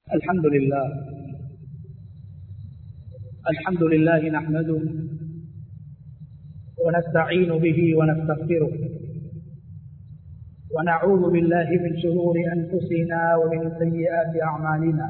الحمد لله الحمد لله نحمده ونستعين به ونستغفره ونعوذ بالله من شرور أنفسنا ومن سيئات أعمالنا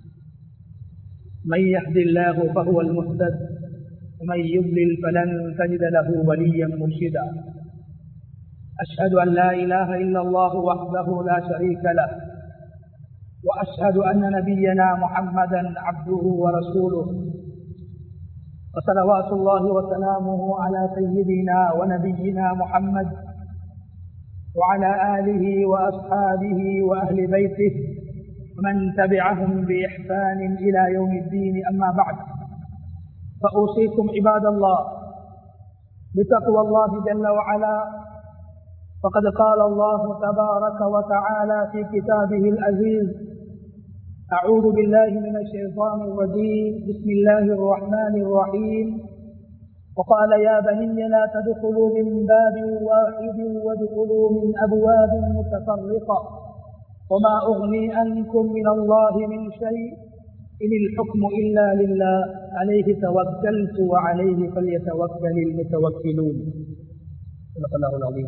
من يهد الله فهو المهتد ومن يضلل فلن تجد له وليا مرشدا أشهد أن لا إله إلا الله وحده لا شريك له وأشهد أن نبينا محمدا عبده ورسوله وصلوات الله وسلامه على سيدنا ونبينا محمد وعلى آله وأصحابه وأهل بيته ومن تبعهم بإحسان إلى يوم الدين أما بعد فأوصيكم عباد الله بتقوى الله جل وعلا فقد قال الله تبارك وتعالى في كتابه العزيز أعوذ بالله من الشيطان الرجيم بسم الله الرحمن الرحيم وقال يا بني لا تدخلوا من باب واحد وادخلوا من أبواب متفرقة وما أغني عنكم من الله من شيء إن الحكم إلا لله عليه توكلت وعليه فليتوكل المتوكلون صدق الله العظيم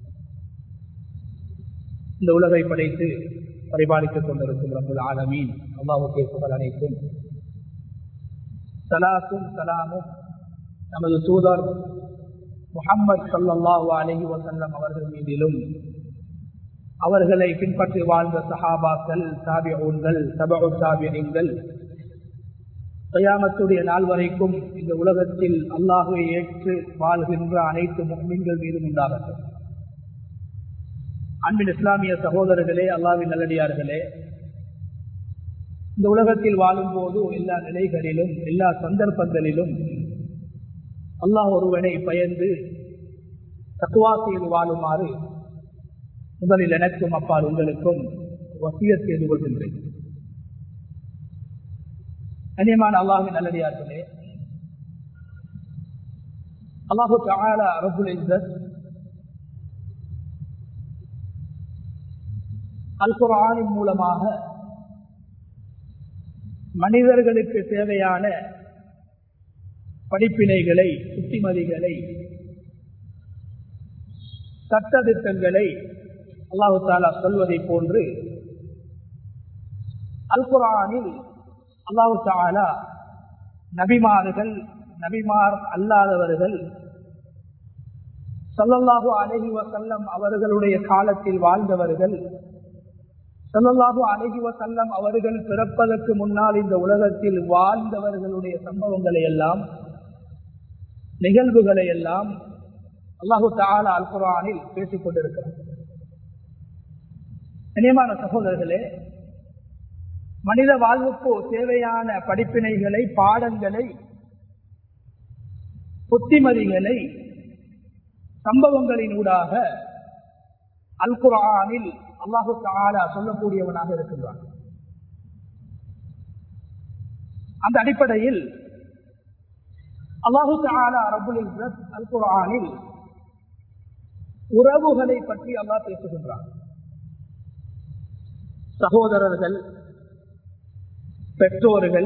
இந்த உலகை படைத்து பரிபாலித்துக் கொண்டிருக்கும் ரபுல் ஆலமீன் அல்லாவுக்கே புகழ் அனைத்தும் சலாசும் சலாமும் நமது தூதர் முகம்மது சல்லாஹூ அலஹி வசல்லம் அவர்கள் மீதிலும் அவர்களை பின்பற்றி வாழ்ந்த சஹாபாக்கள் சாபியூன்கள் சபு சாபியங்கள் கயாமத்துடைய நாள் வரைக்கும் இந்த உலகத்தில் அல்லாஹுவை ஏற்று வாழ்கின்ற அனைத்து முஸ்லிம்கள் மீதும் உண்டாகட்டும் அன்பின் இஸ்லாமிய சகோதரர்களே அல்லாவின் நல்லடியார்களே இந்த உலகத்தில் வாழும் போது எல்லா நிலைகளிலும் எல்லா சந்தர்ப்பங்களிலும் அல்லாஹ் ஒருவனை பயந்து தக்குவா செய்து வாழுமாறு முதலில் எனக்கும் அப்பால் உங்களுக்கும் வசிய செய்து கொள்கின்றேன் கண்ணியமான அல்லாஹின் நல்லடியார்களே அல்லாஹு தாலா ரபுல் இஸ்ஸத் அல் குரானின் மூலமாக மனிதர்களுக்கு தேவையான படிப்பினைகளை புத்திமதிகளை சட்டத்திட்டங்களை அல்லாஹு தாலா சொல்வதை போன்று அல் குரானில் அல்லாஹு தாலா நபிமார்கள் நபிமார் அல்லாதவர்கள் சல்லல்லாஹு அலஹி வசல்லம் அவர்களுடைய காலத்தில் வாழ்ந்தவர்கள் சல்லல்லாஹு அலஹி வசல்லம் அவர்கள் பிறப்பதற்கு முன்னால் இந்த உலகத்தில் வாழ்ந்தவர்களுடைய சம்பவங்களை எல்லாம் நிகழ்வுகளை எல்லாம் அல்லாஹு தாலா அல் குரானில் பேசிக் கொண்டிருக்கிறார் இனியமான சகோதரர்களே மனித வாழ்வுக்கு தேவையான படிப்பினைகளை பாடங்களை புத்திமதிகளை சம்பவங்களின் ஊடாக அல் குரானில் அல்லாஹு தாலா சொல்லக்கூடியவனாக இருக்கின்றான் அந்த அடிப்படையில் அல்லாஹு தாலா ரபுல் அல் குரானில் உறவுகளை பற்றி அல்லாஹ் பேசுகின்றான் சகோதரர்கள் பெற்றோர்கள்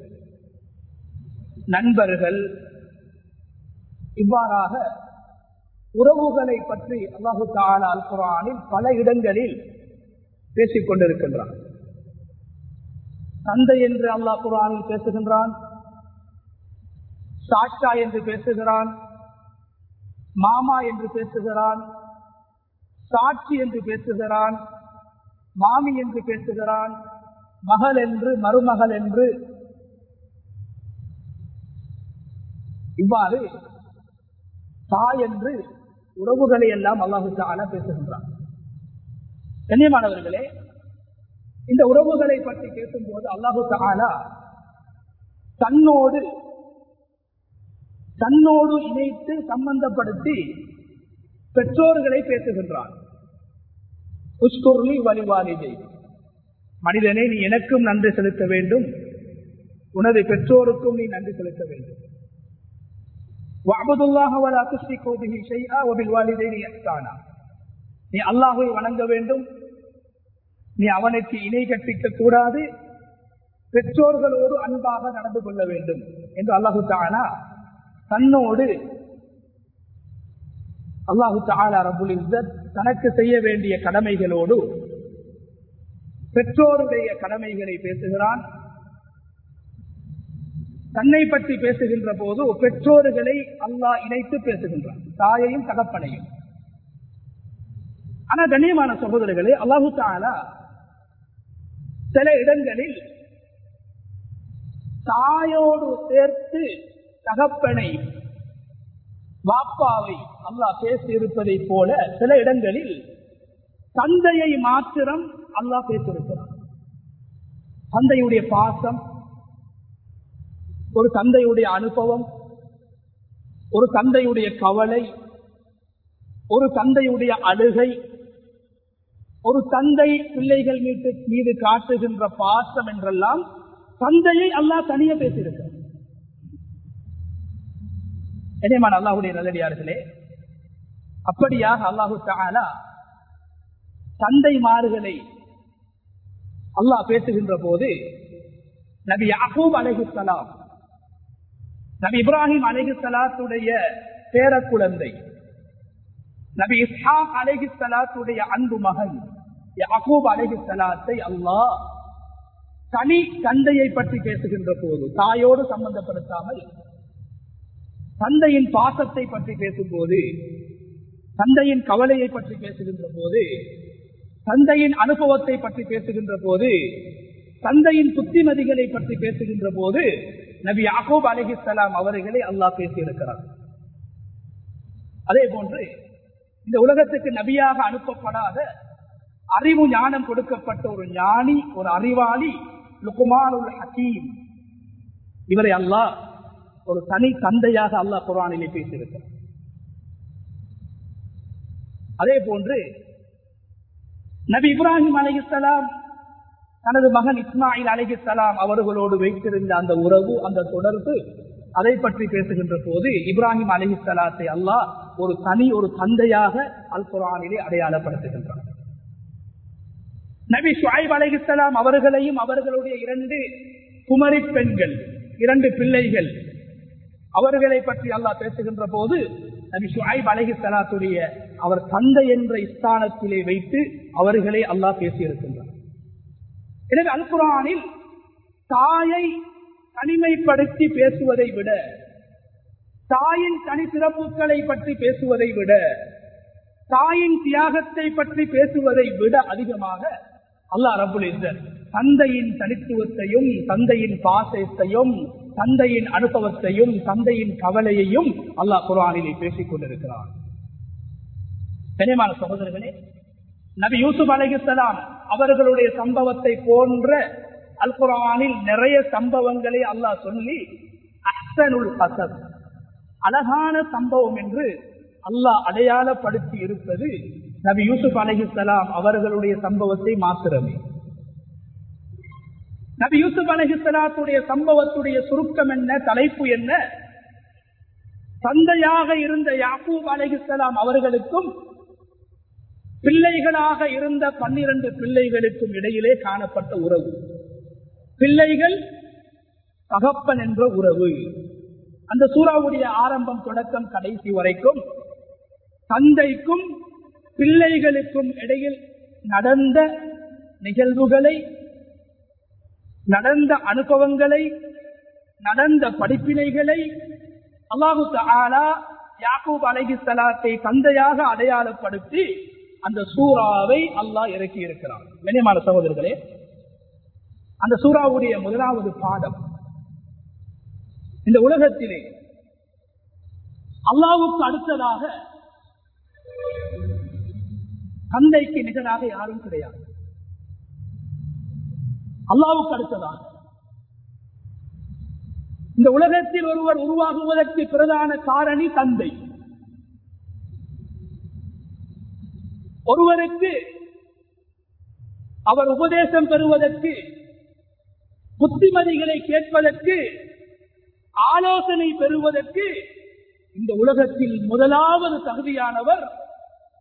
நண்பர்கள் இவ்வாறாக உறவுகளை பற்றி அல்லாஹு தாலா அல் குரானில் பல இடங்களில் பேசிக் கொண்டிருக்கின்றான் தந்தை என்று அல்லாஹ் குரானில் பேசுகின்றான் சாட்சா என்று பேசுகிறான் மாமா என்று பேசுகிறான் சாட்சி என்று பேசுகிறான் மாமி என்று பேசுகிறான் மகள் என்று மருமகள் என்று இவ்வாறு தாய் என்று உறவுகளை எல்லாம் அல்லாஹு தாலா பேசுகின்றான் கண்ணியமானவர்களே இந்த உறவுகளை பற்றி பேசும்போது அல்லாஹு தாலா தன்னோடு தன்னோடு இணைத்து சம்பந்தப்படுத்தி பெற்றோர்களை பேசுகின்றான் புஷ்கொருளி வழிவாலிதை மனிதனை நீ எனக்கும் நன்றி செலுத்த வேண்டும் உனது பெற்றோருக்கும் நீ நன்றி செலுத்த வேண்டும் நீ அல்லாஹை வணங்க வேண்டும் நீ அவனுக்கு இணை கற்பிக்க கூடாது பெற்றோர்களோடு அன்பாக நடந்து கொள்ள வேண்டும் என்று அல்லாஹு தாலா தன்னோடு அல்லாஹு தாலா ரபுல் இஸ்ஸத் தனக்கு செய்ய வேண்டிய கடமைகளோடு பெற்றோருடைய கடமைகளை பேசுகிறான் தன்னை பற்றி பேசுகின்ற போது பெற்றோர்களை அல்லாஹ் இணைத்து பேசுகின்றான் தாயையும் தகப்பனையும் ஆனா கண்ணியமான சகோதரர்களே அல்லாஹு தாலா சில இடங்களில் தாயோடு சேர்த்து தகப்பனை வாப்பாவை அல்லாஹ் பேசி இருப்பதை போல சில இடங்களில் தந்தையை மாத்திரம் அல்லாஹ் பேசியிருக்கிறார் தந்தையுடைய பாசம் ஒரு தந்தையுடைய அனுபவம் ஒரு தந்தையுடைய கவலை ஒரு தந்தையுடைய அழுகை ஒரு தந்தை பிள்ளைகள் மீது மீது காட்டுகின்ற பாசம் என்றெல்லாம் தந்தையை அல்லாஹ் தனியே பேசியிருக்கிறார் இனிமான் அல்லாஹுடைய நல்லடியார்களே அப்படியாக அல்லாஹு தாலா தந்தைமார்களை அல்லாஹ் பேசுகின்ற போது நபி அகூப் அலைஹுசலாம் நபி இப்ராஹிம் அலைஹுசலாத்துடைய பேர குழந்தை நபி இஸ்ஹாக் அலைஹுசலாத்துடைய அன்பு மகன் யாக்கூப் அலைஹுசலாத்தை அல்லாஹ் தனி தந்தையை பற்றி பேசுகின்ற போது தாயோடு சம்பந்தப்படுத்தாமல் தந்தையின் பாசத்தை பற்றி பேசும்போது தந்தையின் கவலையை பற்றி பேசுகின்ற போது தந்தையின் அனுபவத்தை பற்றி பேசுகின்ற போது தந்தையின் புத்திமதிகளை பற்றி பேசுகின்ற போது நபி யாக்கூப் அலிஹிஸ்லாம் அவர்களை அல்லாஹ் பேசியிருக்கிறார் அதே போன்று இந்த உலகத்துக்கு நபியாக அனுப்பப்படாத அறிவு ஞானம் கொடுக்கப்பட்ட ஒரு ஞானி ஒரு அறிவாளி லுகுமானுல் ஹக்கீம் இவரை அல்லாஹ் ஒரு தனி தந்தையாக அல்லாஹ் குரானிலே பேசியிருக்கிறார் அதே போன்று நபி இப்ராஹிம் அலிஹலாம் தனது மகன் இஸ்மாயில் அலிஹலாம் அவர்களோடு வைத்திருந்த அந்த உறவு அந்த தொடர்பு அதை பற்றி பேசுகின்ற போது இப்ராஹிம் அலிஹலாத்தை அல்லாஹ் ஒரு தனி ஒரு தந்தையாக அல் குரானிலே அடையாளப்படுத்துகின்றார் நபி ஷுஐப் அலிஹலாம் அவர்களையும் அவர்களுடைய இரண்டு குமரி பெண்கள் இரண்டு பிள்ளைகள் அவர்களை பற்றி அல்லாஹ் பேசுகின்ற போது நபி ஷுஐப் அலஹி சலாத்துடைய அவர் தந்தை என்ற ஸ்தானத்திலே வைத்து அவர்களை அல்லாஹ் பேசியிருக்கின்றார் எனவே அல் குரானில் தாயை தனிமைப்படுத்தி பேசுவதை விட தாயின் தனி சிறப்புகளை பற்றி பேசுவதை விட தாயின் தியாகத்தை பற்றி பேசுவதை விட அதிகமாக அல்லாஹ் ரபுல் தந்தையின் தனித்துவத்தையும் தந்தையின் பாசத்தையும் தந்தையின் அனுபவத்தையும் தந்தையின் கவலையையும் அல்லாஹ் குரானிலே பேசிக் கொண்டிருக்கிறார் கனியமான சகோதரர்களே நபி யூசுப் அலைஹிஸ்லாம் அவர்களுடைய சம்பவத்தை போன்ற அல் குரானில் நிறைய சம்பவங்களை அல்லாஹ் சொல்லி அஹ்சனுல் ஹசன் அழகான சம்பவம் என்று அல்லாஹ் அடையாளப்படுத்தி இருப்பது நபி யூசுப் அலைஹிஸ்லாம் அவர்களுடைய சம்பவத்தை மாத்திரமே நபி யூசுப் அலஹிஸ்லாத்துடைய சம்பவத்துடைய சுருக்கம் என்ன தலைப்பு என்ன தந்தையாக இருந்த யாக்கூப் அலஹிஸ்லாம் அவர்களுக்கும் பிள்ளைகளாக இருந்த பன்னிரண்டு பிள்ளைகளுக்கும் இடையிலே காணப்பட்ட உறவு பிள்ளைகள் தகப்பன் என்ற உறவு அந்த சூறாவுடைய ஆரம்பம் தொடக்கம் கடைசி வரைக்கும் தந்தைக்கும் பிள்ளைகளுக்கும் இடையில் நடந்த நிகழ்வுகளை நடந்த அனுபவங்களை நடந்த படிப்பினைகளை அல்லாஹு தாலா யாக்கூப் அலஹி சலாத்தை தந்தையாக அடையாளப்படுத்தி அந்த சூறாவை அல்லாஹ் இறக்கி இருக்கிறார் கண்ணியமான சகோதரர்களே அந்த சூறாவுடைய முதலாவது பாடம் இந்த உலகத்திலே அல்லாவுக்கு அடுத்ததாக தந்தைக்கு நிகராக யாரும் கிடையாது அல்லாவுக்கு அடுத்ததாக இந்த உலகத்தில் ஒருவர் உருவாகுவதற்கு பிரதான காரணி தந்தை ஒருவருக்கு அவர் உபதேசம் பெறுவதற்கு புத்திமதிகளை கேட்பதற்கு ஆலோசனை பெறுவதற்கு இந்த உலகத்தில் முதலாவது தகுதியானவர்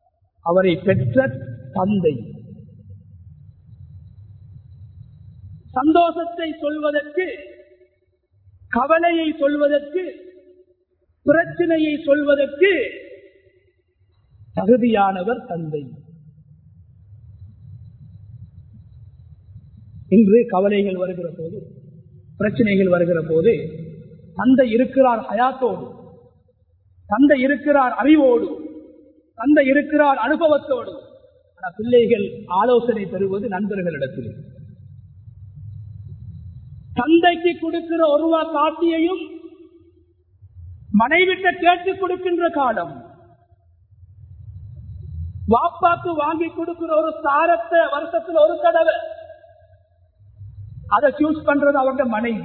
அவரை பெற்ற தந்தை சந்தோஷத்தை சொல்வதற்கு கவலையை சொல்வதற்கு பிரச்சனையை சொல்வதற்கு தகுதியானவர் தந்தை இன்று கவலைகள் வருகிற போது பிரச்சனைகள் வருகிற போது தந்தை இருக்கிறார் ஹயாத்தோடு தந்தை இருக்கிறார் அறிவோடு தந்தை இருக்கிறார் அனுபவத்தோடு ஆனால் பிள்ளைகள் ஆலோசனை பெறுவது நண்பர்களிடத்தில் தந்தைக்கு கொடுக்கிற ஒரு ரூபா காட்டியையும் மனைவிட்ட கேட்டு கொடுக்கின்ற காலம் வாப்பாக்கு வாங்கி கொடுக்கிற ஒரு சாரத்தை வருஷத்துல ஒரு தடவை அதை சூஸ் பண்றது அவங்க மனைவி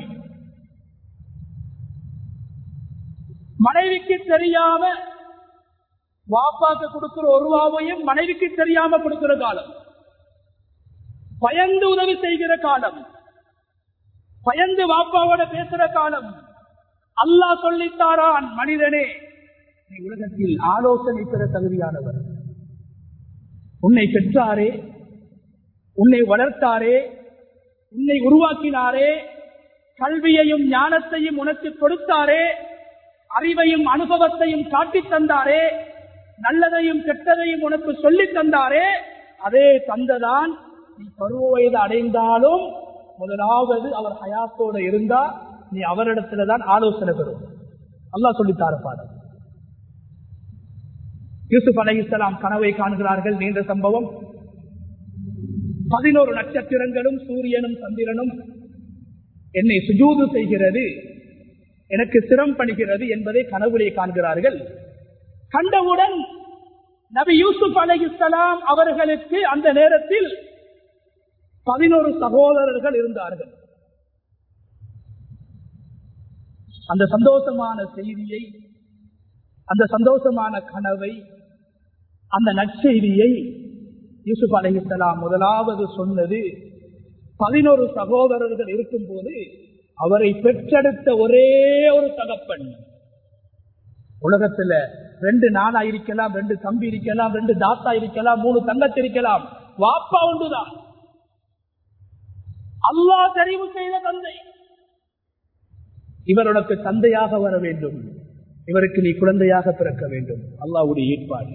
மனைவிக்கு தெரியாம வாப்பாக்கு கொடுக்கிற ஒரு ரூபாவையும் மனைவிக்கு தெரியாம கொடுக்கிற காலம் பயந்து உதவி செய்கிற காலம் பயந்து வாப்பாவோட பேசுற காலம் அல்லாஹ் சொல்லித்தாரான் மனிதனே நீ உலகத்தில் ஆலோசனை பெற தகுதியானவர் உன்னை பெற்றாரே உன்னை வளர்த்தாரே உன்னை உருவாக்கினாரே கல்வியையும் ஞானத்தையும் உனக்கு கொடுத்தாரே அறிவையும் அனுபவத்தையும் காட்டித் தந்தாரே நல்லதையும் கெட்டதையும் உனக்கு சொல்லித் தந்தாரே அதே தந்ததான் நீ பருவ வயது அடைந்தாலும் முதலாவது அவர் ஹயாத்தோட இருந்தா நீ அவரிடத்துல தான் ஆலோசனை பெறும் அல்லா சொல்லித்தார பாடம் யூசுப் அலைஹிஸ்ஸலாம் கனவை காண்கிறார்கள் நீண்ட சம்பவம் பதினோரு நட்சத்திரங்களும் சூரியனும் சந்திரனும் என்னை சுஜூது செய்கிறது எனக்கு சிரம் பணிகிறது என்பதை கனவுலே காண்கிறார்கள் கண்டவுடன் நபி யூசுப் அலைஹிஸ்ஸலாம் அவர்களுக்கு அந்த நேரத்தில் பதினோரு சகோதரர்கள் இருந்தார்கள் அந்த சந்தோஷமான செய்தியை அந்த சந்தோஷமான கனவை அந்த நற்செய்தியை யூசுப் அலைஹிஸ்ஸலாம் முதலாவது சொன்னது பதினோரு சகோதரர்கள் இருக்கும் போது அவரை பெற்றெடுத்த ஒரே ஒரு தகப்பன் உலகத்துல ரெண்டு நானா இருக்கலாம் ரெண்டு தம்பி இருக்கலாம் ரெண்டு தாத்தா இருக்கலாம் மூணு தங்கச்சி இருக்கலாம் வாப்பா ஒன்றுதான் அல்லாஹ் தெரிவு செய்த தந்தை இவர் உனக்கு தந்தையாக வர வேண்டும் இவருக்கு நீ குழந்தையாக பிறக்க வேண்டும் அல்லாவுடைய ஏற்பாடு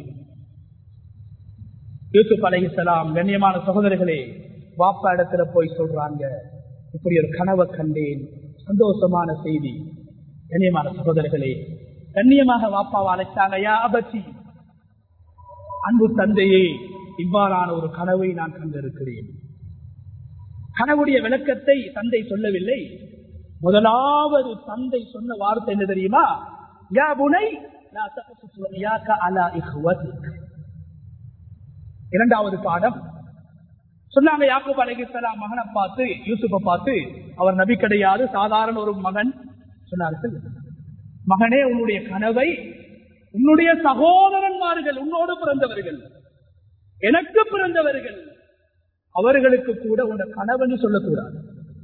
யூசுப் அலைஹிஸ்ஸலாம் கண்ணியமான சகோதரர்களே வாப்பா இடத்துல போய் சொல்றாங்க இப்படி ஒரு கனவை கண்டேன் சந்தோஷமான செய்தி கண்ணியமான சகோதரர்களே கண்ணியமாக வாப்பாவை அழைச்சாங்க யா அபச்சி அன்பு தந்தையே இவ்வாறான ஒரு கனவை நான் கண்டிருக்கிறேன் கனவுடைய விளக்கத்தை தந்தை சொல்லவில்லை முதலாவது தந்தை சொன்ன வார்த்தை என்ன தெரியுமா யா புனை லா தகசுஸ் வலியாக்க அலா இஹ்வதிக். இரண்டாவது பாடம் சொன்னாங்க யாக்கூப் அலைஹிஸ்ஸலாம் மகனை பார்த்து யூசுப்பை பார்த்து அவர் நபி கிடையாது சாதாரண ஒரு மகன் சொன்னார்கள் மகனே உன்னுடைய கனவை உன்னுடைய சகோதரன்மார்கள் உன்னோடு பிறந்தவர்கள் எனக்கு பிறந்தவர்கள் அவர்களுக்கு கூட உன்னை கனவன்னு சொல்லக்கூடாது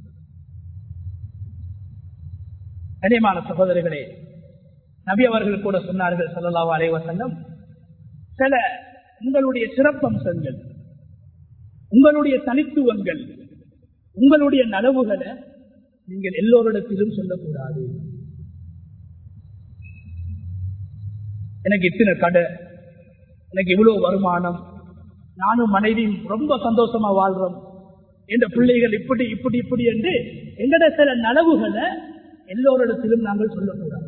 கனியமான சகோதரர்களே நபி அவர்கள் கூட சொன்னார்கள் சொல்லலாவா அலைவசல்லம் சில உங்களுடைய சிறப்பம்சங்கள் உங்களுடைய தனித்துவங்கள் உங்களுடைய நலவுகளை நீங்கள் எல்லோரிடத்திலும் சொல்லக்கூடாது எனக்கு இத்தனை கடை எனக்கு இவ்வளவு வருமானம் நானும் மனைவியும் ரொம்ப சந்தோஷமா வாழ்றோம் என்ற பிள்ளைகள் இப்படி இப்படி இப்படி என்று எங்கட சில நலவுகளை எல்லோரிடத்திலும் நாங்கள் சொல்லக்கூடாது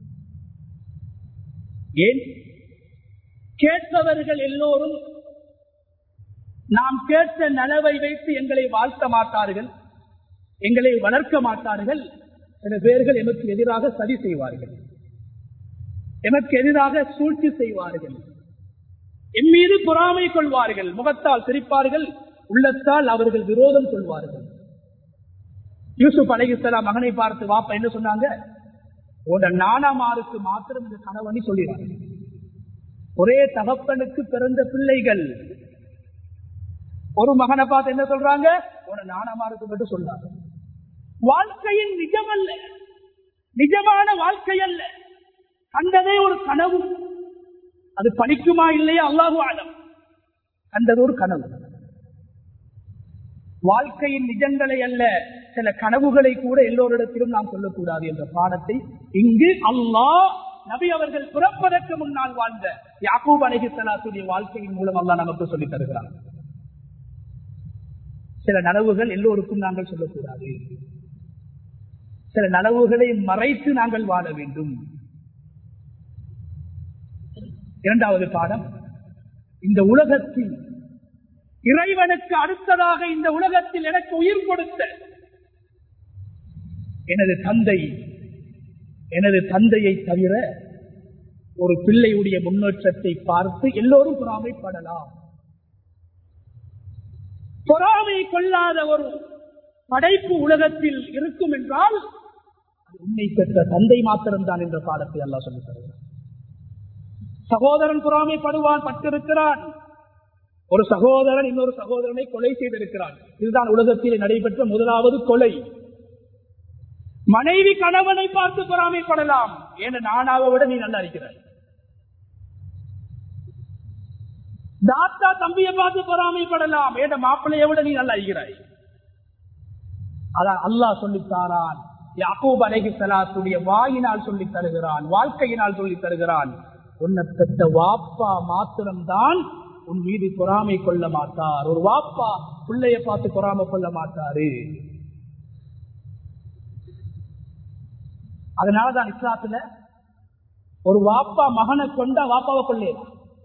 ஏன் கேட்பவர்கள் எல்லோரும் நாம் கேட்ட நலவை வைத்து எங்களை வாழ்த்த மாட்டார்கள் எங்களை வளர்க்க மாட்டார்கள் சில பேர்கள் எமக்கு எதிராக சதி செய்வார்கள் எமக்கு எதிராக சூழ்ச்சி செய்வார்கள் என் மீது பொறாமை கொள்வார்கள் முகத்தால் சிரிப்பார்கள் உள்ளத்தால் அவர்கள் விரோதம் கொள்வார்கள் யூசுப் அலைஹிஸ்ஸலாம் மகனை பார்த்து வாப்பா என்ன சொன்னாங்க உட நானாமாருக்கு மாத்திரம் இந்த கணவனி சொல்லிடுறாங்க ஒரே தகப்பனுக்கு பிறந்த பிள்ளைகள் ஒரு மகனை பார்த்து என்ன சொல்றாங்க உன நானாமாருக்கு மட்டும் சொல்றாங்க வாழ்க்கையின் நிஜம் அல்ல நிஜமான வாழ்க்கை அல்ல கண்டதே ஒரு கனவு அது படிக்குமா இல்லையா அல்லாஹு ஆலம் கண்டது ஒரு கனவு வாழ்க்கையின் நிஜங்களை அல்ல சில கனவுகளை கூட எல்லோரிடத்திலும் நாம் சொல்லக்கூடாது என்ற பாடத்தை இங்கு அல்லாஹ் நபி அவர்கள் பிறப்பதற்கு முன்னால் வாழ்ந்த யாக்கூப் அலஹி சலாத்துடைய வாழ்க்கையின் மூலம் அல்லாஹ் நமக்கு சொல்லித் தருகிறார் சில நனவுகள் எல்லோருக்கும் நாங்கள் சொல்லக்கூடாது சில நனவுகளை மறைத்து நாங்கள் வாழ வேண்டும் இரண்டாவது பாடம் இந்த உலகத்தில் இறைவனுக்கு அடுத்ததாக இந்த உலகத்தில் எனக்கு உயிர் கொடுத்த எனது தந்தை எனது தந்தையை தவிர ஒரு பிள்ளையுடைய முன்னேற்றத்தை பார்த்து எல்லோரும் பொறாமைப்படலாம் பொறாமை கொள்ளாத ஒரு படைப்பு உலகத்தில் இருக்கும் என்றால் அது உண்மை பெற்ற தந்தை மாத்திரம்தான் என்ற பாடத்தை எல்லாம் சொல்லித் தருகிறார் சகோதரன் பொறாமைப்படுவான் பட்டிருக்கிறான் ஒரு சகோதரன் இன்னொரு சகோதரனை கொலை செய்திருக்கிறான் இதுதான் உலகத்தில் நடைபெற்ற முதலாவது கொலை மனைவி கணவனை பார்த்து பொறாமைப்படலாம் ஏன நானாவை விட நீ நல்லா இருக்கிறாய் தாத்தா தம்பியை பார்த்து பொறாமைப்படலாம் ஏன மாப்பிள்ளையை விட நீ நல்லா இருக்கிறாய் அதான் அல்லாஹ் சொல்லித்தாரான் யாக்கூப் அலஹி சலாத்துடைய வாயினால் சொல்லி தருகிறான் வாழ்க்கையினால் சொல்லி தருகிறான் உன்னை பெற்ற வாப்பா மாத்திரம்தான் உன் மீது பொறாமை கொள்ள மாட்டார் ஒரு வாப்பா பிள்ளைய பார்த்து பொறாமை கொள்ள மாட்டாரு அதனாலதான் இஸ்லாத்துல ஒரு வாப்பா மகனை கொண்டா வாப்பாவை கொள்ளேன்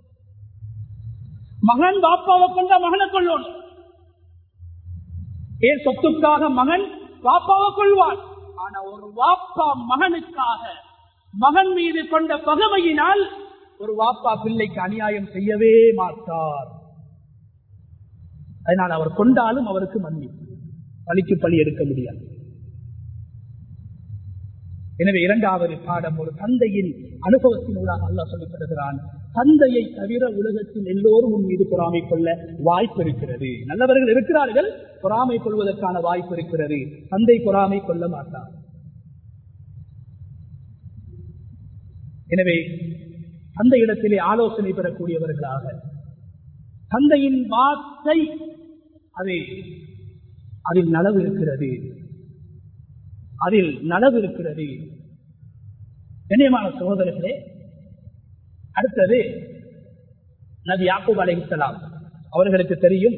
மகன் வாப்பாவை கொண்டா மகனை கொள்ளணும் ஏன் சொத்துக்காக மகன் வாப்பாவை கொள்வான் ஆனா ஒரு வாப்பா மகனுக்காக மகன் மீது கொண்ட பகமையினால் ஒரு வாப்பா பிள்ளைக்கு அநியாயம் செய்யவே மாட்டார் அதனால் அவர் கொண்டாலும் அவருக்கு மன்னிப்பு பழிக்கு பழி எடுக்க முடியாது எனவே இரண்டாவது பாடம் ஒரு தந்தையின் அனுபவத்தின் ஊடாக அல்லா சொல்லித் தருகிறான் தந்தையை தவிர உலகத்தில் எல்லோரும் உன் மீது பொறாமை கொள்ள வாய்ப்பு இருக்கிறது நல்லவர்கள் இருக்கிறார்கள் பொறாமை கொள்வதற்கான வாய்ப்பு இருக்கிறது தந்தை பொறாமை கொள்ள மாட்டார் எனவே அந்த இடத்திலே ஆலோசனை பெறக்கூடியவர்களாக தந்தையின் வார்த்தை அது அதில் நலவு இருக்கிறது அதில் நலவு இருக்கிறது கண்ணியமான சகோதரர்களே அடுத்தது நபி யாக்கூப் அலைஹிஸ்லாம் அவர்களுக்கு தெரியும்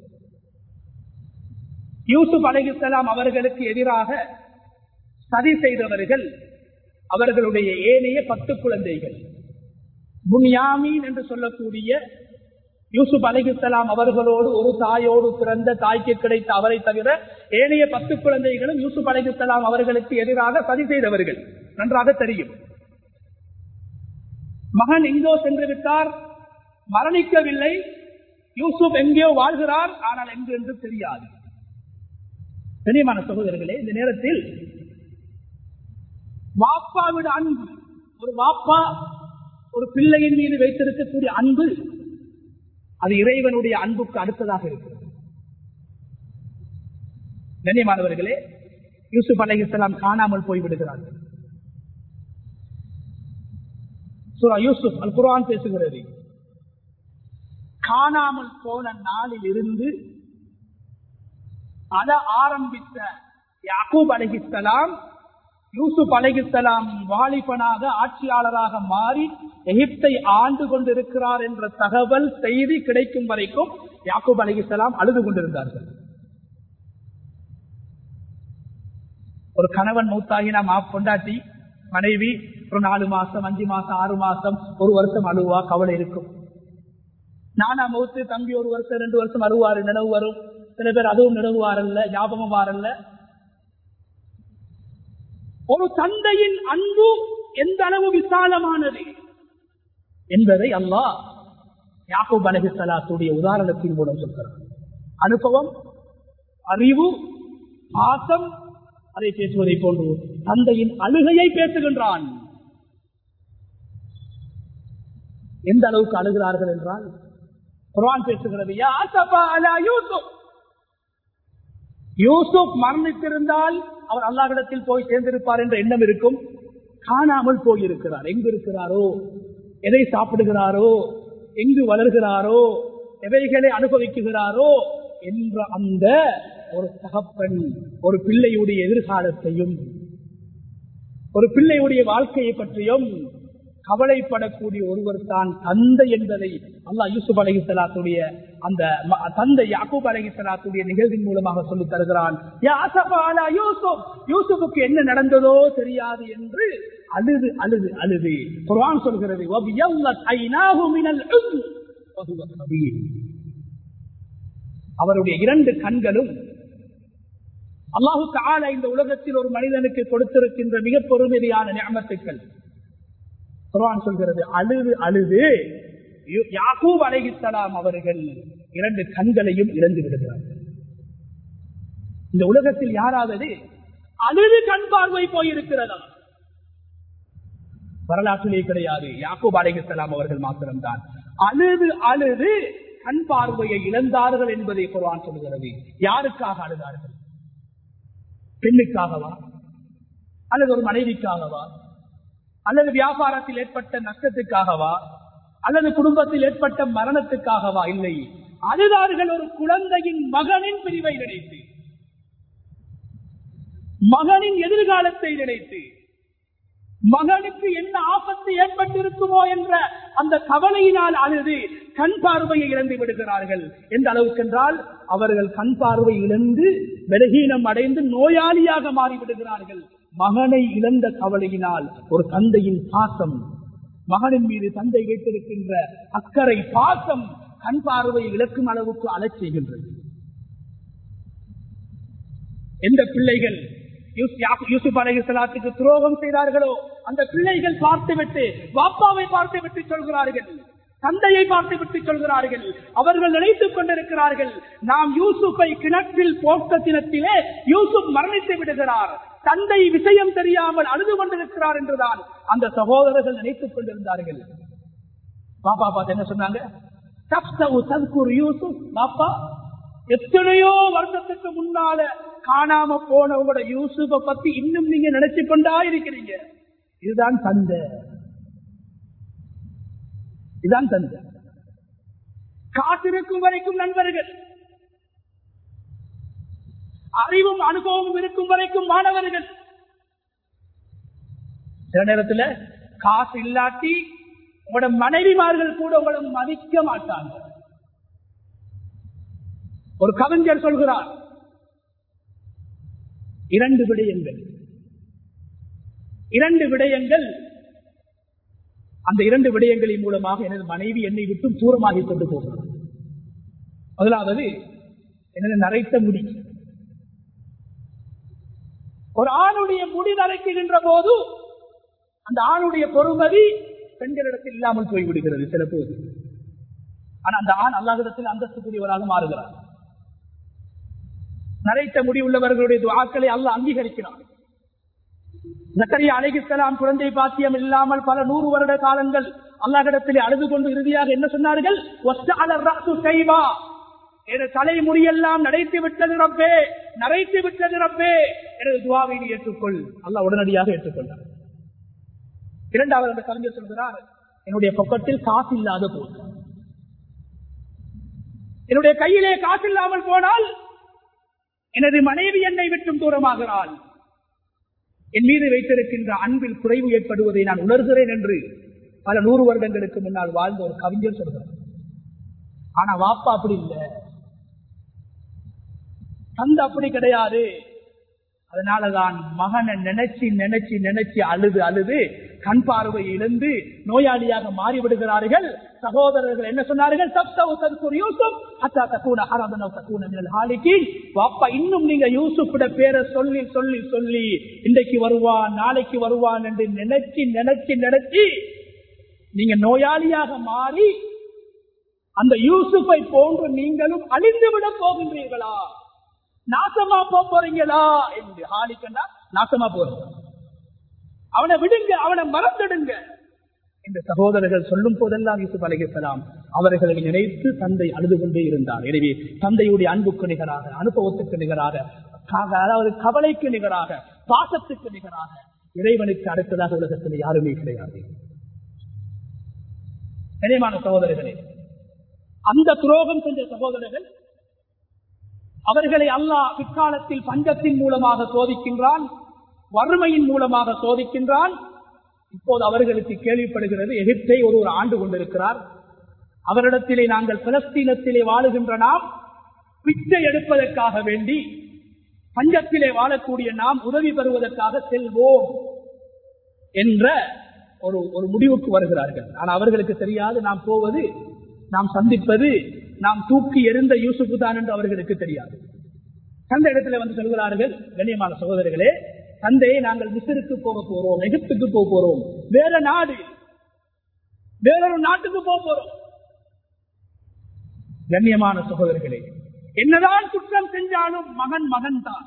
யூசுப் அலைஹிஸ்லாம் அவர்களுக்கு எதிராக சதி செய்தவர்கள் அவர்களுடைய ஏனைய பத்து குழந்தைகள் புன்யாமீன் என்று சொல்லக்கூடிய யூசுப் அலிகுசலாம் அவர்களோடு ஒரு தாயோடு பிறந்த தாய்க்கு கிடைத்த அவரை தவிர ஏனைய பத்து குழந்தைகளும் யூசுப் அலிகுசலாம் அவர்களுக்கு எதிராக சதி செய்தவர்கள் நன்றாக தெரியும் மகன் எங்கோ சென்று விட்டார் மரணிக்கவில்லை யூசுப் எங்கேயோ வாழ்கிறார் ஆனால் எங்கு என்று தெரியாது தெரியுமான சகோதரர்களே இந்த நேரத்தில் வாப்பாவிட அன்பு ஒரு வாப்பா ஒரு பிள்ளையின் மீது வைத்திருக்கக்கூடிய அன்பு அது இறைவனுடைய அன்புக்கு அடுத்ததாக இருக்கிறது கண்ணியமானவர்களே யூசுப் அலை இஸ்லாம் காணாமல் போய்விடுகிறார்கள் யூசுப் அல் குரான் பேசுகிறது காணாமல் போன நாளில் இருந்து அத ஆரம்பித்த யாக்கூப் அலஹிஸ்லாம் யூசுப் அலைகிஸ்லாம் வாலிபனாக ஆட்சியாளராக மாறி எகிப்தை ஆண்டு கொண்டிருக்கிறார் என்ற தகவல் செய்தி கிடைக்கும் வரைக்கும் யாக்கூப் அலைகிஸ்லாம் அழுது கொண்டிருந்தார்கள் ஒரு கணவன் மூத்தாகினா மா பொண்டாட்டி மனைவி ஒரு நாலு மாசம் அஞ்சு மாசம் ஆறு மாசம் ஒரு வருஷம் அழுவா கவலை இருக்கும் நானா மூத்து தம்பி ஒரு வருஷம் ரெண்டு வருஷம் அழுவாரு நினைவு வரும் சில பேர் அதுவும் நினைவு வாரல்ல ஞாபகம் வாரல்ல ஒரு தந்தையின் அன்பு எந்த அளவு விசாலமானது என்பதை அல்லாஹ் யாக்கூப் அலஹி சலாத்துடைய உதாரணத்தின் மூலம் சொல்கிறார் அனுபவம் அறிவு பாசம் அதை பேசுவதை போன்று தந்தையின் அழுகையை பேசுகின்றான் எந்த அளவுக்கு அழுகிறார்கள் என்றால் குரான் பேசுகிறது யா அசபா அலா யூசுப் யூசுப் மரணித்திருந்தால் அவர் அல்லாஹிடத்தில் போய் சேர்ந்திருப்பார் என்ற எண்ணம் இருக்கும் காணாமல் போயிருக்கிறார் எங்கு இருக்கிறாரோ எதை சாப்பிடுகிறாரோ எங்கு வளர்கிறாரோ எவைகளை அனுபவிக்குகிறாரோ என்ற அந்த ஒரு தகப்பன் ஒரு பிள்ளையுடைய எதிர்காலத்தையும் ஒரு பிள்ளையுடைய வாழ்க்கையை பற்றியும் கவலைப்படக்கூடிய ஒருவர் தான் தந்தை என்பதை அல்லாஹ் யூசுப் அலகி சலாத்துடைய அந்த ம- தந்தை யாக்கூப் அலகி சலாத்துடைய நிகழ்வின் மூலமாக சொல்லித் தருகிறான் யா அசஃபா அலா யூசுப் யூசுஃபுக்கு என்ன நடந்ததோ தெரியாது என்று அழுது அழுது அழுது குர்ஆன் சொல்கிறது "வபியல்லத் ஐனாஹு மினல் உஸ்ன் வஹுவ கபீர்." அவருடைய இரண்டு கண்களும் அல்லாஹு தஆலா இந்த உலகத்தில் ஒரு மனிதனுக்கு கொடுத்திருக்கின்ற மிக பெருமதியான நியமத்துக்கள் குர்ஆன் சொல்கிறது அழுது அழுது யு- யாக்கூப் அலைஹிஸ்ஸலாம் அவர்கள் இரண்டு கண்களையும் இழந்து விடுகிறார்கள் இந்த உலகத்தில் யாராவது அழுது கண் பார்வை போயிருக்கிறதா வரலாற்றிலே கிடையாது யாக்கூப் அலைஹிஸ்ஸலாம் அவர்கள் மாத்திரம்தான் அழுது அழுது கண் பார்வையை இழந்தார்கள் என்பதை குர்ஆன் சொல்கிறது யாருக்காக அழுதார்கள் பெண்ணுக்காகவா அல்லது ஒரு மனைவிக்காகவா அல்லது வியாபாரத்தில் ஏற்பட்ட நஷ்டத்துக்காகவா அல்லது குடும்பத்தில் ஏற்பட்ட மரணத்துக்காகவா இல்லை அழுதார்கள் ஒரு குழந்தையின் மகனின் பிரிவை நினைத்து மகனின் எதிர்காலத்தை நினைத்து மகனுக்கு என்ன ஆபத்து ஏற்பட்டிருக்குமோ என்ற அந்த கவலையினால் அழுது கண் பார்வையை இழந்து விடுகிறார்கள் எந்த அளவுக்கு என்றால் அவர்கள் கண் பார்வை இழந்து பலகீனம் அடைந்து நோயாளியாக மாறிவிடுகிறார்கள் மகனை இழந்த கவலையினால் ஒரு தந்தையின் பாசம் மகனின் மீது தந்தை வைத்திருக்கின்ற அக்கறை பாசம் கண் பார்வையை இழக்கும் அளவுக்கு அழச் செய்கின்றது எந்த பிள்ளைகள் யூஸ்- யா- யூசுப் அலைஹிஸ்ஸலாத்துக்கு துரோகம் செய்தார்களோ அந்த பிள்ளைகள் பார்த்துவிட்டு வாப்பாவை பார்த்துவிட்டு சொல்கிறார்கள் தந்தையை பார்த்துவிட்டு சொல்கிறார்கள் அவர்கள் நினைத்துக் கொண்டிருக்கிறார்கள் நாம் யூசுப்பை கிணற்றில் போட்ட தினத்திலே யூசுப் மரணித்து விடுகிறார் தந்தை விஷயம் தெரியாமல் அழுது கொண்டிருக்கிறார் என்றுதான் அந்த சகோதரர்கள் நினைத்துக் கொண்டிருந்தார்கள் பாப்பா பார்த்து என்ன சொன்னாங்க தப்தவு தற்கூர் யூசுப் பாப்பா எத்தனையோ வருஷத்துக்கு முன்னால காணாம போனவங்களோட யூசுப்ப பத்தி இன்னும் நீங்க நினைச்சு கொண்டா இருக்கிறீங்க இதுதான் தந்தை இதுதான் தந்தை காத்திருக்கும் வரைக்கும் நண்பர்கள் அறிவும் அனுபவமும் இருக்கும் வரைக்கும் மாணவர்கள் சில நேரத்துல காசு இல்லாட்டி உங்களோட மனைவிமார்கள் கூட உங்களை மதிக்க மாட்டாங்க ஒரு கவிஞர் சொல்கிறார் இரண்டு விடயங்கள் இரண்டு விடயங்கள் அந்த இரண்டு விடயங்களின் மூலமாக எனது மனைவி என்னை விட்டு தூரமாகி கொண்டு போகிறார் முதலாவது எனது நரைத்த முடி ஒரு ஆணுடைய முடி நரைக்குகின்ற போது அந்த ஆணுடைய பொறுமதி பெண்களிடத்தில் இல்லாமல் போய்விடுகிறது சில போது ஆனா அந்த ஆண் அல்லாஹிடத்தில் அந்தஸ்துக்குரியவராக மாறுகிறார் நரைத்த முடி உள்ளவர்களுடைய துவாக்களை அல்லாஹ் அங்கீகரிக்கிறார் ஜக்கரியா அலைகிஸ்லாம் குழந்தை பாக்கியம் இல்லாமல் பல நூறு வருட காலங்கள் அல்லாஹிடத்தில் அழுது கொண்டு இறுதியாக என்ன சொன்னார்கள் "வஸ்தஅல الرأس شيبا." எனது தலைமுடியெல்லாம் நடைத்து விட்டது ரப்பே நரைத்து விட்டது ரப்பே எனது துவாவை நீ ஏற்றுக்கொள் அல்லாஹ் உடனடியாக ஏற்றுக்கொண்டார் இரண்டாவது அந்த கவிஞர் சொல்கிறார் என்னுடைய பக்கத்தில் காசு இல்லாத போது என்னுடைய கையிலே காசு இல்லாமல் போனால் எனது மனைவி என்னை விட்டும் தூரமாகிறாள் என் மீது வைத்திருக்கின்ற அன்பில் குறைவு ஏற்படுவதை நான் உணர்கிறேன் என்று பல நூறு வருடங்களுக்கு முன்னால் வாழ்ந்த ஒரு கவிஞர் சொல்கிறார் ஆனா வாப்பா அப்படி இல்லை தந்தை அப்படி கிடையாது அதனாலதான் மகனை நினைச்சு நினைச்சு நினைச்சு அழுது அழுது கண் பார்வை இழந்து நோயாளியாக மாறிவிடுகிறார்கள் சகோதரர்கள் என்ன சொன்னார்கள் தப்தவு தற்கூர் யூசுப் அத்தா தக்கூன அரபனோ தக்கூன மினல் ஹாலிகீன் வாப்பா இன்னும் நீங்க யூசுப்பிட பேரை சொல்லி சொல்லி சொல்லி இன்றைக்கு வருவான் நாளைக்கு வருவான் என்று நினைச்சு நினைச்சு நினைச்சு நீங்க நோயாளியாக மாறி அந்த யூசுப்பை போன்று நீங்களும் அழிந்து விட போகின்றீர்களா நாசமா போக போறீங்களா என்று ஹாலிக்கண்டா நாசமா போறீங்க அவனை விடுங்க அவனை மறந்துடுங்க இந்த சகோதரர்கள் சொல்லும் போதெல்லாம் யூசுப் அலைஹிஸ்ஸலாம் அவர்களை நினைத்து தந்தை அழுது கொண்டே இருந்தார் எனவே தந்தையுடைய அன்புக்கு நிகராக அனுபவத்துக்கு நிகராக காக- அதாவது கவலைக்கு நிகராக பாசத்துக்கு நிகராக இறைவனுக்கு அடுத்ததாக உலகத்தில் யாருமே கிடையாது நினைவான சகோதரர்களே அந்த துரோகம் செஞ்ச சகோதரர்கள் அவர்களை அல்லாஹ் பிற்காலத்தில் பஞ்சத்தின் மூலமாக சோதிக்கின்றான் வறுமையின் மூலமாக சோதிக்கின்றான் இப்போது அவர்களுக்கு கேள்விப்படுகிறது எகிப்தை ஒரு ஒரு ஆண்டு கொண்டிருக்கிறார் அவரிடத்திலே நாங்கள் பலஸ்தீனத்திலே வாழுகின்ற நாம் பிச்சை எடுப்பதற்காக வேண்டி பஞ்சத்திலே வாழக்கூடிய நாம் உதவி பெறுவதற்காக செல்வோம் என்ற ஒரு ஒரு முடிவுக்கு வருகிறார்கள் ஆனால் அவர்களுக்கு தெரியாது நாம் போவது நாம் சந்திப்பது நாம் தூக்கி எறிந்த யூசுப்பு தான் என்று அவர்களுக்கு தெரியாது அந்த இடத்துல வந்து சொல்கிறார்கள் கண்ணியமான சகோதரர்களே தந்தையை நாங்கள் மிசருக்கு போக போறோம் எகிப்துக்கு போக போறோம் வேற நாடு வேறொரு நாட்டுக்கு போக போறோம் கண்ணியமான சகோதரர்களே என்னதான் குற்றம் செஞ்சாலும் மகன் மகன் தான்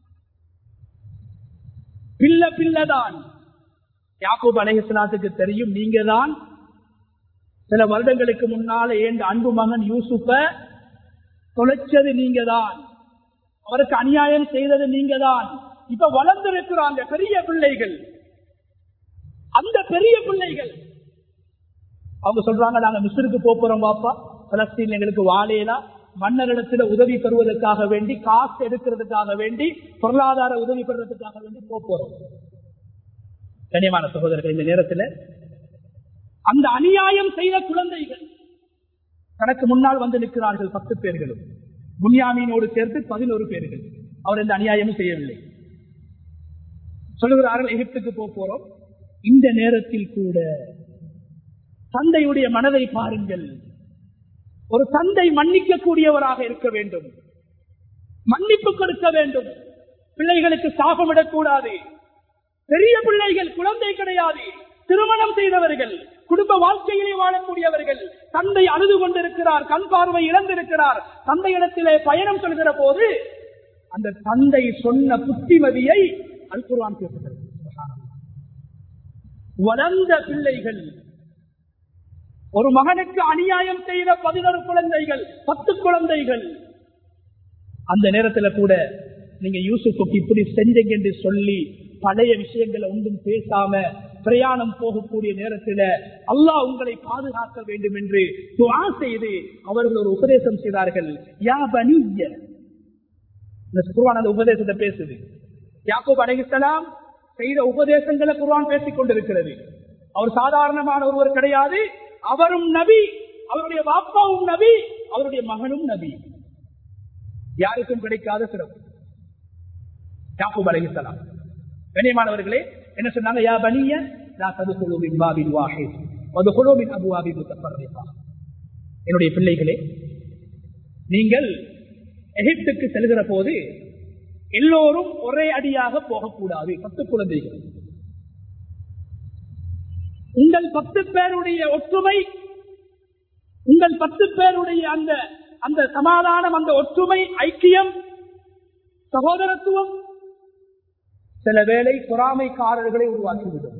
பில்ல பிள்ளதான் யாக்கூப் அலைஹிஸ்லாத்துக்கு தெரியும் நீங்க தான் சில வருடங்களுக்கு முன்னால ஏன் அன்பு மகன் யூசுப்ப தொலைச்சது நீங்க தான் அவருக்கு அநியாயம் செய்தது நீங்க தான் இப்ப வளர்ந்திருக்கிறாங்க பெரிய பிள்ளைகள் அந்த பெரிய பிள்ளைகள் அவங்க சொல்றாங்க நாங்க மிஸ்ருக்கு போறோம் பாப்பா பலஸ்தீன் எங்களுக்கு வாழையலா மன்னரிடத்துல உதவி பெறுவதற்காக வேண்டி காசு எடுக்கிறதுக்காக வேண்டி பொருளாதார உதவி பெறுவதற்காக வேண்டி போறோம் கனியமான சகோதரர்கள் இந்த நேரத்தில் அந்த அநியாயம் செய்த குழந்தைகள் தனக்கு முன்னால் வந்து நிற்கிறார்கள் பத்து பேர்களும் புன்யாமீனோடு சேர்த்து பதினோரு பேர்கள் அவர் எந்த அநியாயமும் செய்யவில்லை சொல்லுகிறார்கள் எகிப்துக்கு போறோம் இந்த நேரத்தில் கூட தந்தையுடைய மனதை பாருங்கள் ஒரு தந்தை மன்னிக்க கூடியவராக இருக்க வேண்டும் மன்னிப்பு கொடுக்க வேண்டும் பிள்ளைகளுக்கு சாபமிடக்கூடாது பெரிய பிள்ளைகள் குழந்தை கிடையாது திருமணம் செய்தவர்கள் குடும்ப வாழ்க்கையிலே வாழக்கூடியவர்கள் தந்தை அழுது கொண்டிருக்கிறார் கண் பார்வை இழந்திருக்கிறார் தந்தையிடத்திலே பயணம் சொல்கிற போது அந்த தந்தை சொன்ன புத்திமதியை அல்குர்வான் பேசுகிறது வளர்ந்த பிள்ளைகள் ஒரு மகனுக்கு அநியாயம் செய்த பதினொரு குழந்தைகள் பத்து குழந்தைகள் அந்த நேரத்தில் கூட நீங்க யூசுஃபுக்கு இப்படி செஞ்சீங்க என்று சொல்லி பழைய விஷயங்களை ஒன்றும் பேசாம பிரயாணம் போகக்கூடிய நேரத்தில் அல்லாஹ் உங்களை பாதுகாக்க வேண்டும் என்று துவா செய்து அவர்கள் ஒரு உபதேசம் செய்தார்கள் யா பனிய இந்த குர்வான் அந்த உபதேசத்தை பேசுது யாக்கூப் அலைஹிஸ்ஸலாம் செய்த உபதேசங்களை குர்வான் பேசிக் கொண்டிருக்கிறது அவர் சாதாரணமான ஒருவர் கிடையாது அவரும் நபி அவருடைய பாப்பாவும் நபி அவருடைய மகனும் நபி யாருக்கும் கிடைக்காத சிறப்பு யாக்கூப் அலைஹிஸ்ஸலாம் கண்ணியமானவர்களே என்ன சொன்னாங்க யா பனிய லா ததுகுலு மின் பாபின் வாஹித் வதுகுலு மின் அபுவாபி முத்தஃபர்ரிகா என்னுடைய பிள்ளைகளே நீங்கள் எகிப்துக்கு செல்கிற போது எல்லோரும் ஒரே அடியாக போகக்கூடாது பத்து குழந்தைகள் உங்கள் பத்து பேருடைய ஒற்றுமை உங்கள் பத்து பேருடைய அந்த அந்த சமாதானம் அந்த ஒற்றுமை ஐக்கியம் சகோதரத்துவம் சில வேளை பொறாமைக்காரர்களை உருவாக்கிவிடும்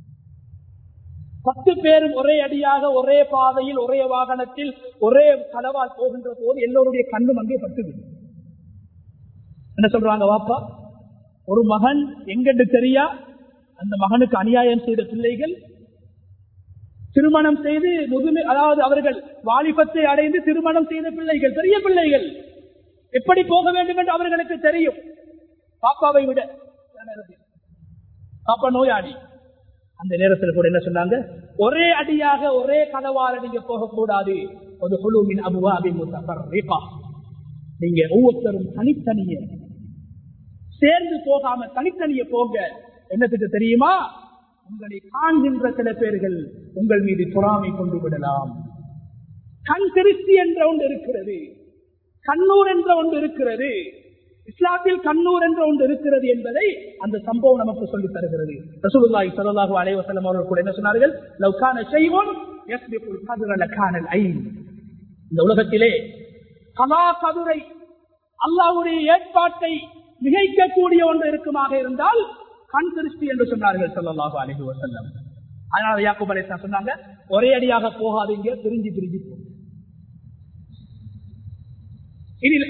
பத்து பேரும் ஒரே அடியாக ஒரே பாதையில் ஒரே வாகனத்தில் ஒரே கலவால் போகின்ற போது எல்லோருடைய கண்ணும் அங்கே பட்டுவிடும் என்ன சொல்றாங்க வாப்பா ஒரு மகன் எங்கென்று தெரியா அந்த மகனுக்கு அநியாயம் செய்த பிள்ளைகள் திருமணம் செய்து முதுமை அதாவது அவர்கள் வாலிபத்தை அடைந்து திருமணம் செய்த பிள்ளைகள் பெரிய பிள்ளைகள் எப்படி போக வேண்டும் என்று அவர்களுக்கு தெரியும் பாப்பாவை விட பாப்பா நோயாளி அந்த நேரத்தில் கூட என்ன சொன்னாங்க ஒரே அடியாக ஒரே கதவால நீங்க போகக்கூடாது ஒரு குழுவின் அபுவா அபிமுத்தா நீங்க ஒவ்வொருத்தரும் தனித்தனிய சேர்ந்து போகாம தனித்தனிய போங்க என்னத்துக்கு தெரியுமா உங்களை காண்கின்ற சில பேர்கள் உங்கள் மீது பொறாமை கொண்டு விடலாம் கண் திருஷ்டி என்ற ஒன்று இருக்கிறது கண்ணூர் என்ற ஒன்று இருக்கிறது இஸ்லாத்தில் கண்ணூர் என்ற ஒன்று இருக்கிறது என்பதை அந்த சம்பவம் நமக்கு சொல்லி தருகிறது ரசூலுல்லாஹி ஸல்லல்லாஹு அலைஹி வஸல்லம் அவர்கள் கூட என்ன சொன்னார்கள் லவ் கான ஷைஉன் யஸ்பிகுல் கத்ர லகானல் ஐன் இந்த உலகத்திலே கலா கதுரை அல்லாஹ்வுடைய ஏற்பாட்டை மிகைக்கக்கூடிய ஒன்று இருக்குமாக இருந்தால் கண் திருஷ்டி என்று சொன்னார்கள் ஸல்லல்லாஹு அலைஹி வஸல்லம் அதனால யாக்கூப் அலைஹிஸ்ஸலாம் சொன்னாங்க ஒரே அடியாக போகாதீங்க பிரிஞ்சு பிரிஞ்சு போங்க இதில்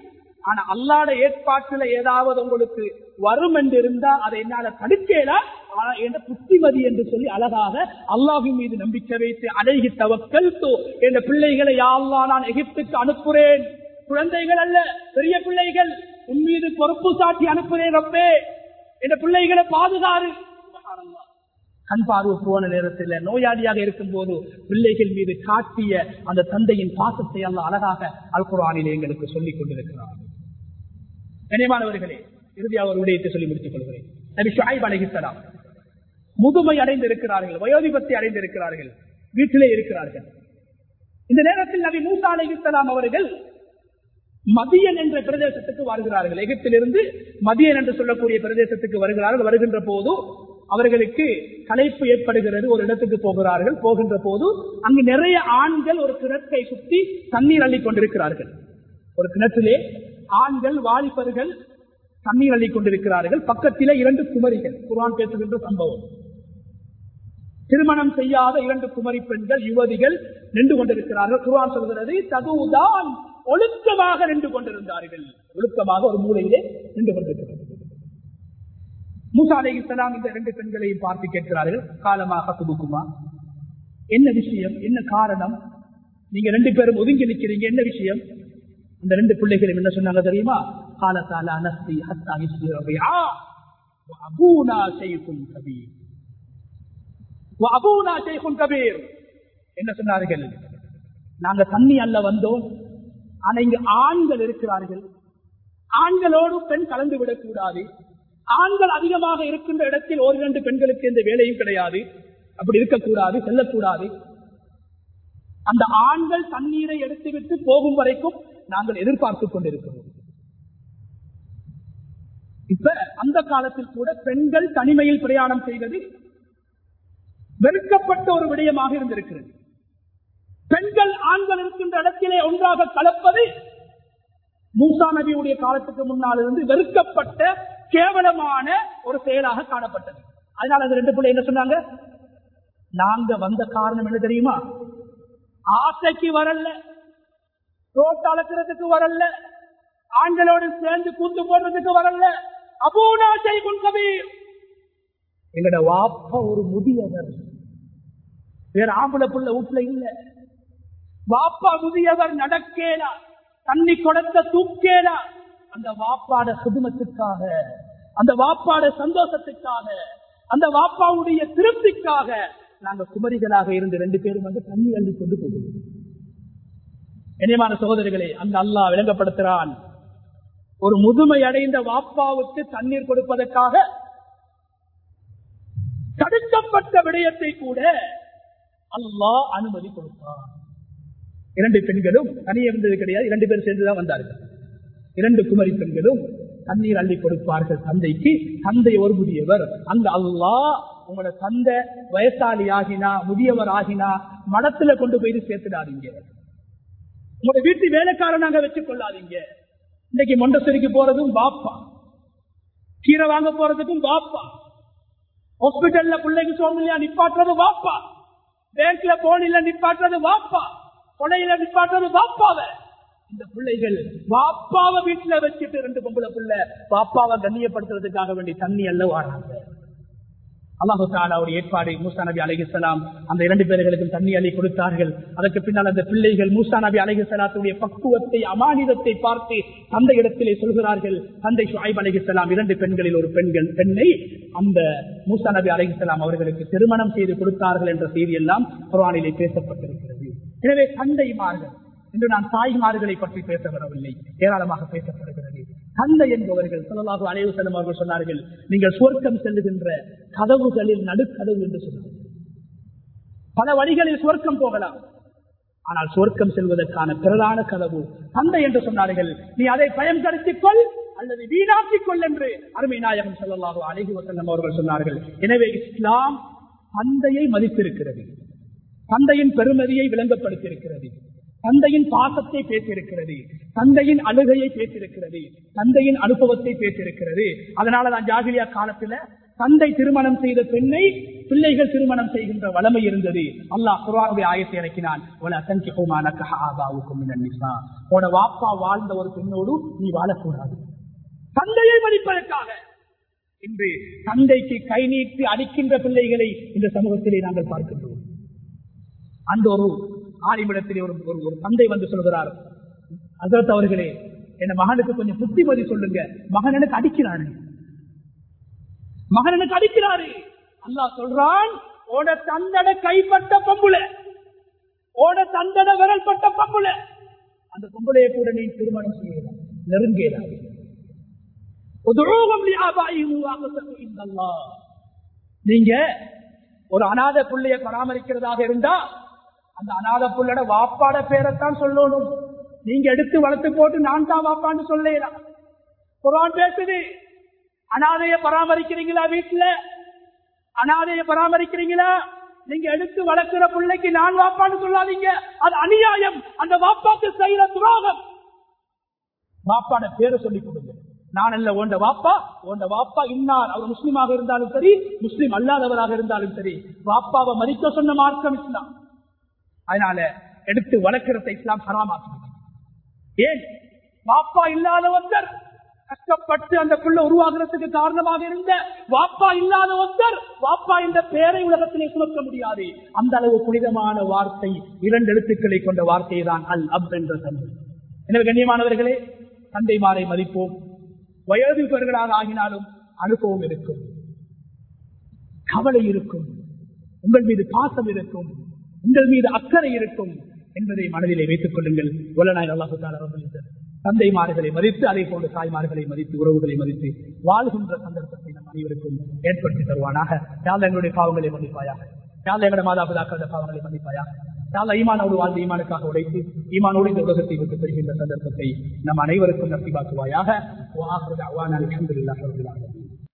ஆனா அல்லாட ஏற்பாட்டுல ஏதாவது உங்களுக்கு வரும் என்று இருந்தா அதை என்னால தடுக்கல ஆனா என்ற புத்திமதி என்று சொல்லி அழகாக அல்லாஹின் மீது நம்பிக்கை வைத்து அழகி தவக்கல் என்ற பிள்ளைகளை யாழ்லா நான் எகிப்துக்கு அனுப்புறேன் குழந்தைகள் அல்ல பெரிய பிள்ளைகள் உன் மீது பொறுப்பு சாட்டி அனுப்புறேன் ரப்பே என்ற பிள்ளைகளை பாதுகாரு சுப்ஹானல்லாஹ். கண் பார்வை போன நேரத்தில் நோயாளியாக இருக்கும் போது பிள்ளைகள் மீது காட்டிய அந்த தந்தையின் பாசத்தை அல்ல அழகாக அல் குர்ஆனிலே எங்களுக்கு சொல்லிக் கொண்டிருக்கிறார் கனிமானவர்களே இறுதியாக ஒரு விடயத்தை சொல்லி முடித்துக் கொள்கிறேன் நபி ஷுஐப் அலைஹிஸ்ஸலாம் முதுமை அடைந்திருக்கிறார்கள் வயோதிபத்தை அடைந்திருக்கிறார்கள் வீட்டிலே இருக்கிறார்கள் இந்த நேரத்தில் நபி மூசா அலைஹிஸ்ஸலாம் அவர்கள் மதியன் என்ற பிரதேசத்துக்கு வருகிறார்கள் எகிப்திலிருந்து மதியன் என்று சொல்லக்கூடிய பிரதேசத்துக்கு வருகிறார்கள் வருகின்ற போது அவர்களுக்கு களைப்பு ஏற்படுகிறது ஒரு இடத்துக்கு போகிறார்கள் போகின்ற போது அங்கு நிறைய ஆண்கள் ஒரு கிணற்றை சுற்றி தண்ணீர் அள்ளிக் கொண்டிருக்கிறார்கள் ஒரு கிணற்றிலே ஆண்கள் வாலிபர்கள் தண்ணீர் அள்ளிக் கொண்டிருக்கிறார்கள் பக்கத்திலே இரண்டு குமரிகள் குர்ஆன் பேசுகின்ற சம்பவம் திருமணம் செய்யாத இரண்டு குமரி பெண்கள் யுவதிகள் நின்று கொண்டிருக்கிறார்கள் குர்ஆன் சொல்கிறது ததுதான் ஒழுக்கமாக நின்று கொண்டிருந்தார்கள் ஒழுக்கமாக ஒரு மூலையிலே நின்று கொண்டிருக்கிறார்கள் மூசா அலைஹிஸ்ஸலாம் இந்த இரண்டு பெண்களையும் பார்த்து கேட்கிறார்கள் காலமாக துபுக்குமா என்ன விஷயம் என்ன காரணம் நீங்க ரெண்டு பேரும் ஒதுங்கி நிக்கிறீங்க என்ன விஷயம் அந்த ரெண்டு பிள்ளைகளும் என்ன சொன்னாங்க தெரியுமா காலத்தால அனஸ்தி ஹத்தா இஸ்லி ரபியா அபூனா ஷைഖுன் கபீர் அபூனா ஷைഖுன் கபீர் என்ன சொன்னார்கள் நாங்க தண்ணி அல்ல வந்தோம் ஆனா இங்க ஆண்கள் இருக்கிறார்கள் ஆண்களோடு பெண் கலந்து விடக்கூடாது ஆண்கள் அதிகமாக இருக்கின்ற இடத்தில் ஒரு இரண்டு பெண்களுக்கு எந்த வேலையும் கிடையாது அப்படி இருக்கக்கூடாது செல்லக்கூடாது அந்த ஆண்கள் தண்ணீரை எடுத்துவிட்டு போகும் வரைக்கும் நாங்கள் எதிர்பார்த்துக் கொண்டிருக்கிறோம் இப்ப அந்த காலத்தில் கூட பெண்கள் தனிமையில் பிரயாணம் செய்வது வெறுக்கப்பட்ட ஒரு விடயமாக இருந்திருக்கிறது பெண்கள் ஆண்கள் இருக்கின்ற இடத்திலே ஒன்றாக கலப்பது மூசா நபியுடைய காலத்துக்கு முன்னால் இருந்து வெறுக்கப்பட்ட கேவலமான ஒரு செயலாக காணப்பட்டது அதனால அந்த ரெண்டு பிள்ளை என்ன சொன்னாங்க நாங்க வந்த காரணம் என்ன தெரியுமா ஆசைக்கு வரல ரோட் அளக்கிறதுக்கு வரல ஆண்களோடு சேர்ந்து கூத்து போடுறதுக்கு வரல அபூனாசை கபீர் எங்கட வாப்ப ஒரு முதியவர் வேற ஆம்பளை புள்ள வீட்டுல இல்ல வாப்பா முதியவர் நடக்கேடா தண்ணி கொடுத்த தூக்கேடா அந்த வாப்பாட குடும்பத்துக்காக அந்த வாப்பாட சந்தோஷத்துக்காக அந்த வாப்பாவுடைய திருப்திக்காக நாங்க குமரிகளாக இருந்து ரெண்டு பேரும் வந்து தண்ணி அள்ளி கொண்டு போகிறோம் இனியமான சகோதரிகளே அந்த அல்லாஹ் விளங்கப்படுத்துகிறான் ஒரு முதுமை அடைந்த வாப்பாவுக்கு தண்ணீர் கொடுப்பதற்காக தடுக்கப்பட்ட விடயத்தை கூட அல்லாஹ் அனுமதி கொடுத்தான் இரண்டு பெண்களும் தனியே இருந்தது கிடையாது இரண்டு பேர் சேர்ந்துதான் வந்தார்கள் இரண்டு குமரி பெண்களும் தண்ணீர் அள்ளி கொடுப்பார்கள் தந்தைக்கு தந்தை ஒரு முதியவர் அந்த அல்லாஹ் உங்களோட தந்தை வயசாளி ஆகினா முதியவர் ஆகினா மடத்துல கொண்டு போய் சேர்த்துடாதீங்க உங்களோட வீட்டு வேலைக்காரனாக வச்சுக் கொள்ளாதீங்க இன்னைக்கு மொண்டசரிக்கு போறதும் பாப்பா கீரை வாங்க போறதுக்கும் பாப்பா ஹாஸ்பிட்டல்ல பிள்ளைக்கு சோம்பலையா நிப்பாட்டுறது வாப்பா பேங்க்ல போனில நிப்பாட்டுறது வாப்பா கொலையில நிப்பாட்டுறது வாப்பாவ இந்த பிள்ளைகள் வாப்பாவை வீட்டுல வச்சுட்டு ரெண்டு பொம்பளை பிள்ளை பாப்பாவை கண்ணியப்படுத்துறதுக்காக வேண்டி தண்ணி அல்ல வாராங்க அல்லாஹு தாலா ஒரு ஏற்பாடு மூசா நபி அலிகலாம் அந்த இரண்டு பேர்களுக்கும் தண்ணி அள்ளி கொடுத்தார்கள் அதற்கு பின்னால் அந்த பிள்ளைகள் மூசா நபி அலிகலாத்துடைய பக்குவத்தை அமானிதத்தை பார்த்து அந்த இடத்திலே சொல்கிறார்கள் தந்தை ஷுஐப் அலிகலாம் இரண்டு பெண்களில் ஒரு பெண்கள் பெண்ணை அந்த மூசா நபி அலிகலாம் அவர்களுக்கு திருமணம் செய்து கொடுத்தார்கள் என்ற செய்தி எல்லாம் குரானிலே பேசப்பட்டிருக்கிறது எனவே தந்தைமார்கள் இன்று நான் தாய்மார்களை பற்றி பேச வரவில்லை ஏராளமாக பேசப்படுகிறது தந்தை என்பவர்கள் சொல்லலாக அலைவு செல்லும் அவர்கள் சொன்னார்கள் நீங்கள் சுவர்க்கம் செல்லுகின்ற கதவுகளில் நடுக்கதவு என்று சொன்னார்கள் பல வழிகளில் சுவர்க்கம் போகலாம் ஆனால் சுவர்க்கம் செல்வதற்கான பிரதான கதவு தந்தை என்று சொன்னார்கள் நீ அதை பயன்படுத்திக் கொள் அல்லது வீணாக்கிக் கொள் என்று அருமை நாயகம் சொல்லலாக அழகி வசல்லம் அவர்கள் சொன்னார்கள் எனவே இஸ்லாம் தந்தையை மதித்திருக்கிறது தந்தையின் பெருமதியை விளங்கப்படுத்தியிருக்கிறது தந்தையின் பாசத்தை பேசியிருக்கிறது தந்தையின் அழுகையை பேசியிருக்கிறது தந்தையின் அனுபவத்தை பேசியிருக்கிறது அதனாலதான் ஜாகிலியா காலத்துல தந்தை திருமணம் செய்த பெண்ணை பிள்ளைகள் திருமணம் செய்கின்ற வளமை இருந்தது அல்லாஹ் குர்ஆனுடைய ஆயத்தை இறக்கினான் உன வாப்பா வாழ்ந்த ஒரு பெண்ணோடு நீ வாழக்கூடாது தந்தையை மதிப்பதற்காக இன்று தந்தைக்கு கை நீட்டி அடிக்கின்ற பிள்ளைகளை இந்த சமூகத்திலே நாங்கள் பார்க்கின்றோம் அந்த ஒரு ஆணிமிடத்திலே ஒரு ஒரு- ஒரு தந்தை வந்து சொல்கிறார் அதற்கு அவர்களே என் மகனுக்கு கொஞ்சம் புத்திமதி சொல்லுங்க மகன் எனக்கு அடிக்கிறாரு மகன் எனக்கு அடிக்கிறாரு அல்லாஹ் சொல்றான் ஓட தந்தட கைப்பட்ட பம்புல ஓட தந்தட விரல் பட்ட பம்புல அந்த பொம்பளையை கூட நீ திருமணம் செய்யலாம் நெருங்கேறாது உதுரூகம் லிஆபாயிஹிம் வஅக்ஸத்து இந்தல்லாஹ். நீங்க ஒரு அநாத புள்ளைய பராமரிக்கிறதாக இருந்தா அந்த அநாத புள்ளட வாப்பாட பேரைத்தான் சொல்லணும் நீங்க எடுத்து வளர்த்து போட்டு நான் தான் வாப்பான்னு சொல்லலாம் குரான் பேசுது அனாதைய பராமரிக்கிறீங்களா வீட்டுல அனாதைய பராமரிக்கிறீங்களா நீங்க எடுத்து வளர்க்கிற பிள்ளைக்கு நான் வாப்பான்னு சொல்லாதீங்க அது அநியாயம் அந்த வாப்பாக்கு செய்யற துரோகம் வாப்பாட பேரை சொல்லி கொடுங்க நான் அல்ல ஓண்ட வாப்பா ஓண்ட வாப்பா இன்னார் அவர் முஸ்லீமாக இருந்தாலும் சரி முஸ்லீம் அல்லாதவராக இருந்தாலும் சரி வாப்பாவை மதிக்க சொன்ன மார்க்கம் இஸ்லாம் அதனால எடுத்து வளர்க்கிறத இஸ்லாம் ஹராமாக்கு ஏன் வாப்பா இல்லாத ஒருத்தர் கஷ்டப்பட்டு அந்த பிள்ளை உருவாகிறதுக்கு காரணமாக இருந்த வாப்பா இல்லாத ஒருத்தர் வாப்பா என்ற பெயரை உலகத்திலே சுமக்க முடியாது அந்த அளவு புனிதமான வார்த்தை இரண்டு எழுத்துக்களை கொண்ட வார்த்தை தான் அல் அப் என்ற தந்தை எனவே கண்ணியமானவர்களே தந்தைமாரை மதிப்போம் வயதுபவர்களாக ஆகினாலும் அனுபவம் இருக்கும் கவலை இருக்கும் உங்கள் மீது பாசம் இருக்கும் உங்கள் மீது அக்கறை இருக்கும் என்பதை மனதிலே வைத்துக் கொள்ளுங்கள் வல்லநாயர் அல்லாஹு தஆலா ரப்பல் இஸ்ஸத் தந்தைமார்களை மதித்து அதே போன்ற தாய்மார்களை மதித்து உறவுகளை மதித்து வாழ்கின்ற சந்தர்ப்பத்தை நம் அனைவருக்கும் ஏற்படுத்தி தருவானாக யாழ் எங்களுடைய பாவங்களை மன்னிப்பாயாக யாழ் எங்களுடைய மாதாபிதாக்களுடைய பாவங்களை மன்னிப்பாயாக யாழ் ஈமானோடு வாழ்ந்து ஈமானுக்காக உடைத்து ஈமானோடு இந்த உலகத்தை விட்டு பெறுகின்ற சந்தர்ப்பத்தை நம் அனைவருக்கும் நம்பிவாக்குவாயாக அல்ஹம்துலில்லாஹி ரப்பில் ஆலமீன்